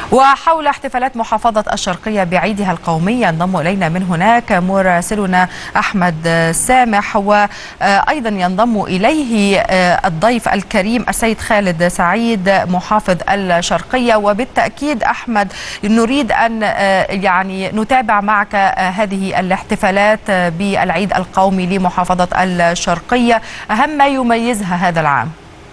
وحول احتفالات محافظة الشرقية بعيدها القومي ينضم إلينا من هناك مراسلنا أحمد سامح وأيضا ينضم إليه الضيف الكريم السيد خالد سعيد محافظ الشرقية وبالتأكيد أحمد نريد أن يعني نتابع معك هذه الاحتفالات بالعيد القومي لمحافظة الشرقية أهم ما يميزها هذا العام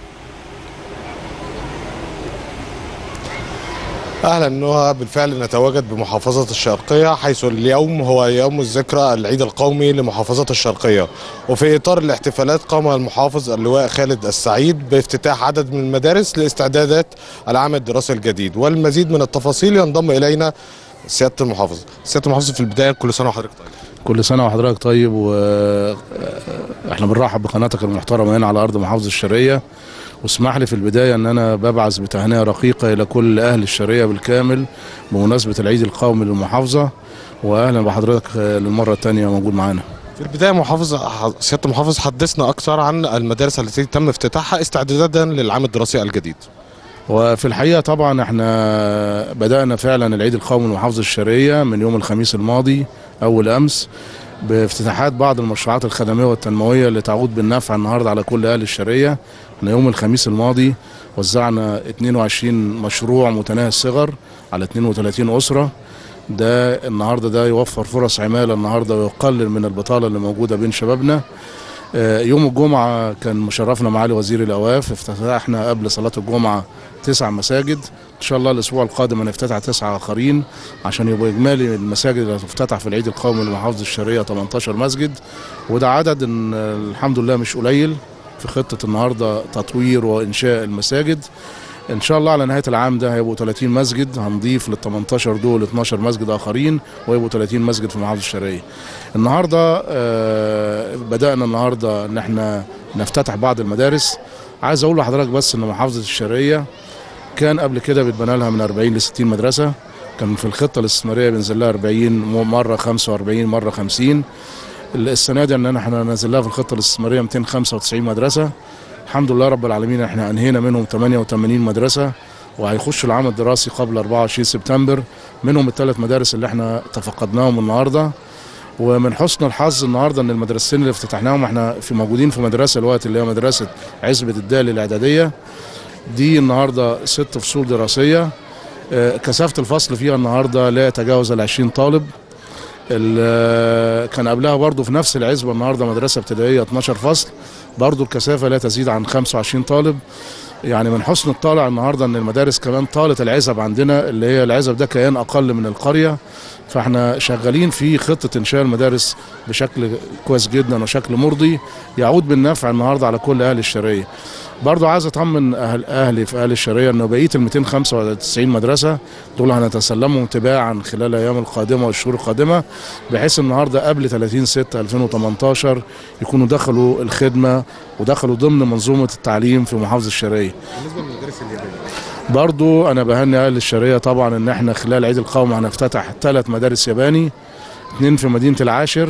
اهلا نهى بالفعل نتواجد بمحافظه الشرقيه حيث اليوم هو يوم الذكرى العيد القومي لمحافظه الشرقيه وفي اطار الاحتفالات قام المحافظ اللواء خالد السعيد بافتتاح عدد من المدارس لاستعدادات العام الدراسي الجديد والمزيد من التفاصيل ينضم الينا سياده المحافظ سياده المحافظ في البدايه كل سنه وحضرتك طيب كل سنه وحضرتك طيب واحنا بنرحب بقناتك المحترمه هنا على ارض محافظه الشرقيه واسمح لي في البدايه ان انا ببعث بتهنئه رقيقه الى كل اهل الشرقيه بالكامل بمناسبه العيد القومي للمحافظه واهلا بحضرتك للمره الثانيه موجود معانا في البدايه محافظ سياده المحافظ حدثنا اكثر عن المدارس التي تم افتتاحها استعدادا للعام الدراسي الجديد وفي الحقيقه طبعا احنا بدانا فعلا العيد القومي لمحافظه الشرقيه من يوم الخميس الماضي اول امس بافتتاحات بعض المشروعات الخدميه والتنمويه اللي تعود بالنفع النهارده على كل اهل الشرقيه احنا يوم الخميس الماضي وزعنا 22 مشروع متناهي الصغر على 32 اسره ده النهارده ده يوفر فرص عماله النهارده ويقلل من البطاله اللي موجوده بين شبابنا يوم الجمعة كان مشرفنا معالي وزير الأواف افتتحنا قبل صلاة الجمعة تسع مساجد إن شاء الله الأسبوع القادم هنفتتح تسعة آخرين عشان يبقى إجمالي المساجد اللي هتفتتح في العيد القومي لمحافظة الشرقية 18 مسجد وده عدد إن الحمد لله مش قليل في خطة النهاردة تطوير وإنشاء المساجد ان شاء الله على نهايه العام ده هيبقوا 30 مسجد هنضيف لل 18 دول 12 مسجد اخرين ويبقوا 30 مسجد في محافظه الشرقيه. النهارده آه بدانا النهارده ان احنا نفتتح بعض المدارس عايز اقول لحضرتك بس ان محافظه الشرقيه كان قبل كده بيتبنى لها من 40 ل 60 مدرسه كان في الخطه الاستثماريه بينزل لها 40 مره 45 مره 50 السنه دي ان احنا نازل لها في الخطه الاستثماريه 295 مدرسه الحمد لله رب العالمين احنا انهينا منهم 88 مدرسه وهيخشوا العام الدراسي قبل 24 سبتمبر منهم الثلاث مدارس اللي احنا تفقدناهم النهارده ومن حسن الحظ النهارده ان المدرستين اللي افتتحناهم احنا في موجودين في مدرسه الوقت اللي هي مدرسه عزبه الدال الاعداديه دي النهارده ست فصول دراسيه كثافه الفصل فيها النهارده لا يتجاوز ال 20 طالب كان قبلها برضو في نفس العزبه النهارده مدرسه ابتدائيه 12 فصل برضو الكثافه لا تزيد عن 25 طالب يعني من حسن الطالع النهارده ان المدارس كمان طالت العزب عندنا اللي هي العزب ده كيان اقل من القريه فاحنا شغالين في خطه انشاء المدارس بشكل كويس جدا وشكل مرضي يعود بالنفع النهارده على كل اهل الشرقيه. برضو عايز اطمن اهل اهلي في اهل الشرقيه انه بقيه ال 295 مدرسه دول هنتسلمهم تباعا خلال الايام القادمه والشهور القادمه بحيث النهارده قبل 30 6 2018 يكونوا دخلوا الخدمه ودخلوا ضمن منظومه التعليم في محافظه الشرقيه. بالنسبه للمدارس اليابانيه برضو انا بهني اهل الشرقيه طبعا ان احنا خلال عيد القومي هنفتتح ثلاث مدارس ياباني اثنين في مدينه العاشر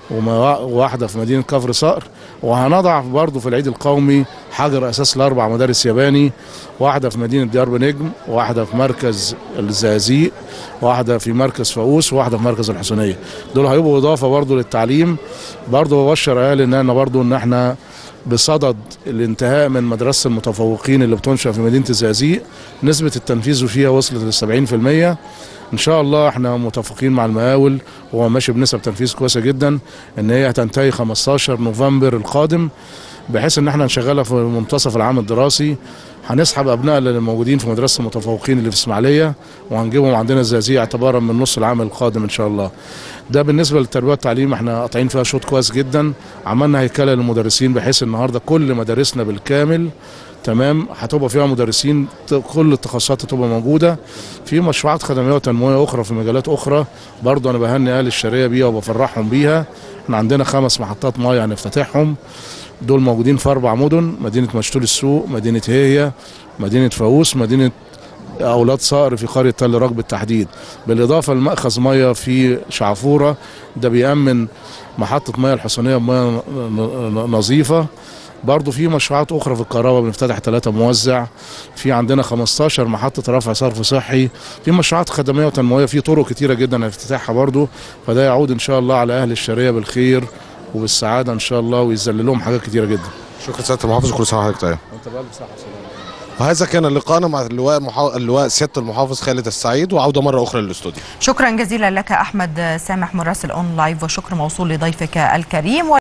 وواحده في مدينه كفر صقر وهنضع برضه في العيد القومي حجر اساس لاربع مدارس ياباني واحده في مدينه ديار بنجم واحده في مركز الزقازيق واحده في مركز فاقوس وواحده في مركز الحسينيه دول هيبقوا اضافه برضه للتعليم برضه ببشر اهلي ان احنا برضه ان احنا بصدد الانتهاء من مدرسه المتفوقين اللي بتنشا في مدينه الزقازيق نسبه التنفيذ فيها وصلت ل 70% ان شاء الله احنا متفقين مع المقاول وهو ماشي بنسب تنفيذ كويسه جدا ان هي هتنتهي 15 نوفمبر القادم بحيث ان احنا نشغلها في منتصف العام الدراسي هنسحب ابنائنا اللي موجودين في مدرسه المتفوقين اللي في اسماعيليه وهنجيبهم عندنا الزقازيق اعتبارا من نص العام القادم ان شاء الله. ده بالنسبه للتربيه والتعليم احنا قاطعين فيها شوط كويس جدا عملنا هيكله للمدرسين بحيث النهارده كل مدارسنا بالكامل تمام هتبقى فيها مدرسين كل التخصصات هتبقى موجوده في مشروعات خدميه وتنمويه اخرى في مجالات اخرى برضه انا بهني اهل الشرقيه بيها وبفرحهم بيها احنا عندنا خمس محطات ميه هنفتتحهم دول موجودين في اربع مدن مدينه مشتول السوق مدينه هي مدينه فاووس مدينه اولاد صقر في قريه تل رجب بالتحديد بالاضافه لمأخذ ميه في شعفوره ده بيامن محطه ميه الحصانيه بميه نظيفه برضو في مشروعات اخرى في الكهرباء بنفتتح ثلاثة موزع في عندنا 15 محطة رفع صرف صحي في مشروعات خدمية وتنموية في طرق كتيرة جدا هنفتتحها برضو فده يعود ان شاء الله على اهل الشرقية بالخير وبالسعادة ان شاء الله ويذلل لهم حاجات كتيرة جدا شكرا سياده المحافظ كل سنه وحضرتك طيب انت بألف صحة وسلامة وهذا كان لقاءنا مع اللواء محا... اللواء سياده المحافظ خالد السعيد وعوده مره اخرى للاستوديو شكرا جزيلا لك احمد سامح مراسل اون لايف وشكر موصول لضيفك الكريم